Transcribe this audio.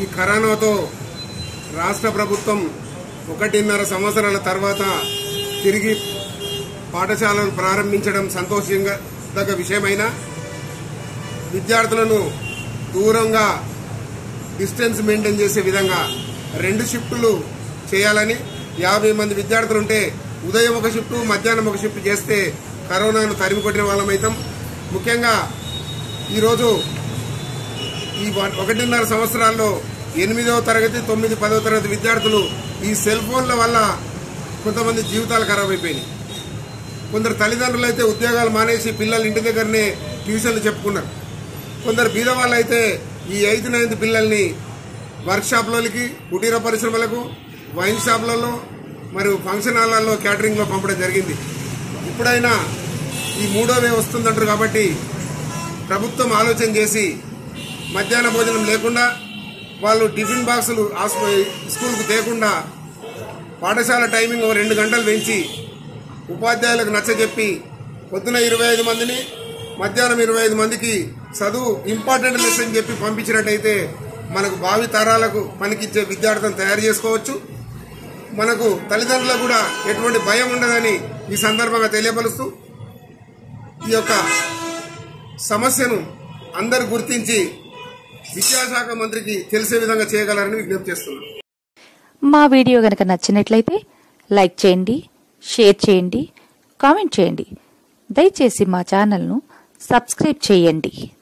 కరోనాతో రాష్ట్ర ప్రభుత్వం ఒకటిన్నర సంవత్సరాల తర్వాత తిరిగి పాఠశాలను ప్రారంభించడం సంతోషంగా తగ్గ విషయమైన విద్యార్థులను దూరంగా డిస్టెన్స్ మెయింటైన్ చేసే విధంగా రెండు షిఫ్టులు చేయాలని యాభై మంది విద్యార్థులు ఉంటే ఉదయం ఒక షిఫ్ట్ మధ్యాహ్నం ఒక షిఫ్ట్ చేస్తే కరోనాను తరిమి కొట్టిన వాళ్ళమైతాం ముఖ్యంగా ఈరోజు ఈ వన్- ఒకటిన్నర సంవత్సరాల్లో ఎనిమిదవ తరగతి తొమ్మిది పదవ తరగతి విద్యార్థులు ఈ సెల్ ఫోన్ల వల్ల కొంతమంది జీవితాలు ఖరాబ్ అయిపోయినాయి కొందరు తల్లిదండ్రులు అయితే ఉద్యోగాలు మానేసి పిల్లలు ఇంటి దగ్గరనే ట్యూషన్లు చెప్పుకున్నారు కొందరు బీద వాళ్ళు అయితే ఈ ఎయిత్ నైన్త్ పిల్లల్ని వర్క్ షాప్లకి కుటీర పరిశ్రమలకు వైన్ షాప్లలో మరియు ఫంక్షన్ హాళ్లలో క్యాటరింగ్లో పంపడం జరిగింది ఇప్పుడైనా ఈ మూడో వే వస్తుందంటారు కాబట్టి ప్రభుత్వం ఆలోచన చేసి మధ్యాహ్న భోజనం లేకుండా వాళ్ళు టిఫిన్ బాక్సులు హాస్ప- స్కూల్కు తేకుండా పాఠశాల టైమింగ్ ఓ రెండు గంటలు పెంచి ఉపాధ్యాయులకు నచ్చజెప్పి పొద్దున ఇరవై ఐదు మందిని మధ్యాహ్నం ఇరవై ఐదు మందికి చదువు ఇంపార్టెంట్ లెసన్ చెప్పి పంపించినట్టయితే మనకు భావి తరాలకు పనికిచ్చే విద్యార్థులను తయారు చేసుకోవచ్చు మనకు తల్లిదండ్రులకు కూడా ఎటువంటి భయం ఉండదని ఈ సందర్భంగా తెలియపరుస్తూ ఈ యొక్క సమస్యను అందరు గుర్తించి విద్యాశాఖ మంత్రికి తెలిసే విధంగా చేయగలరని విజ్ఞప్తి చేస్తున్నాను మా వీడియో గనక నచ్చినట్లయితే లైక్ చేయండి షేర్ చేయండి కామెంట్ చేయండి దయచేసి మా ఛానల్ను సబ్స్క్రైబ్ చేయండి